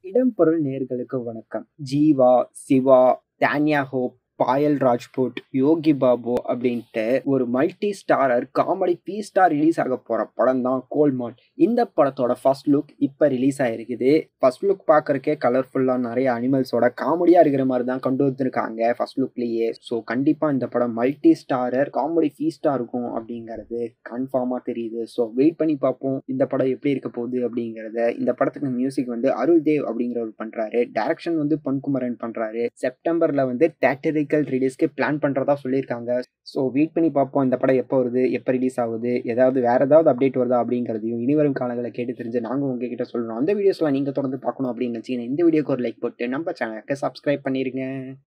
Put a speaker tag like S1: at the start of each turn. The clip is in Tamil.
S1: இடம்பொருள் நேர்களுக்கு வணக்கம் ஜீவா சிவா தானியா ஹோப் பாயல் ராஜ்புட் யோகி பாபு அப்படின்ட்டு ஒரு மல்டி ஸ்டாரர் காமெடி பி ஸ்டார் ரிலீஸ் ஆக போற படம் தான் கோல்மால் இந்த படத்தோட ஃபர்ஸ்ட் லுக் இப்போ ரிலீஸ் ஆயிருக்குது ஃபர்ஸ்ட் லுக் பார்க்கறக்கே கலர்ஃபுல்லாக நிறைய அனிமல்ஸோட காமெடியாக இருக்கிற மாதிரி தான் கொண்டு வந்திருக்காங்க ஃபர்ஸ்ட் லுக்லேயே ஸோ கண்டிப்பாக இந்த படம் மல்டி ஸ்டாரர் காமெடி ஃபீஸ்டாக இருக்கும் அப்படிங்கிறது கன்ஃபார்மாக தெரியுது ஸோ வெயிட் பண்ணி பார்ப்போம் இந்த படம் எப்படி இருக்க போகுது அப்படிங்கிறத இந்த படத்துக்கு மியூசிக் வந்து அருள் தேவ் அப்படிங்கிறவர் பண்ணுறாரு டைரக்ஷன் வந்து பொன்குமரன் பண்ணுறாரு செப்டம்பரில் வந்து தேட்டரிக்கல் ரிலீஸ்க்கு பிளான் பண்ணுறதா சொல்லியிருக்காங்க ஸோ வெயிட் பண்ணி பார்ப்போம் இந்த படம் எப்போ வருது எப்போ ரிலீஸ் ஆகுது ஏதாவது வேறு ஏதாவது அப்டேட் வருதா அப்படிங்கிறதையும் இனி வரும் காலங்களை கேட்டு தெரிஞ்சு நாங்கள் உங்ககிட்ட சொல்லணும் அந்த வீடியோஸ்லாம் நீங்கள் தொடர்ந்து பார்க்கணும் அப்படின்னு நினச்சிங்கன்னா இந்த வீடியோக்கு ஒரு லைக் போட்டு நம்ம சேனலுக்கு சப்ஸ்கிரைப் பண்ணிருங்க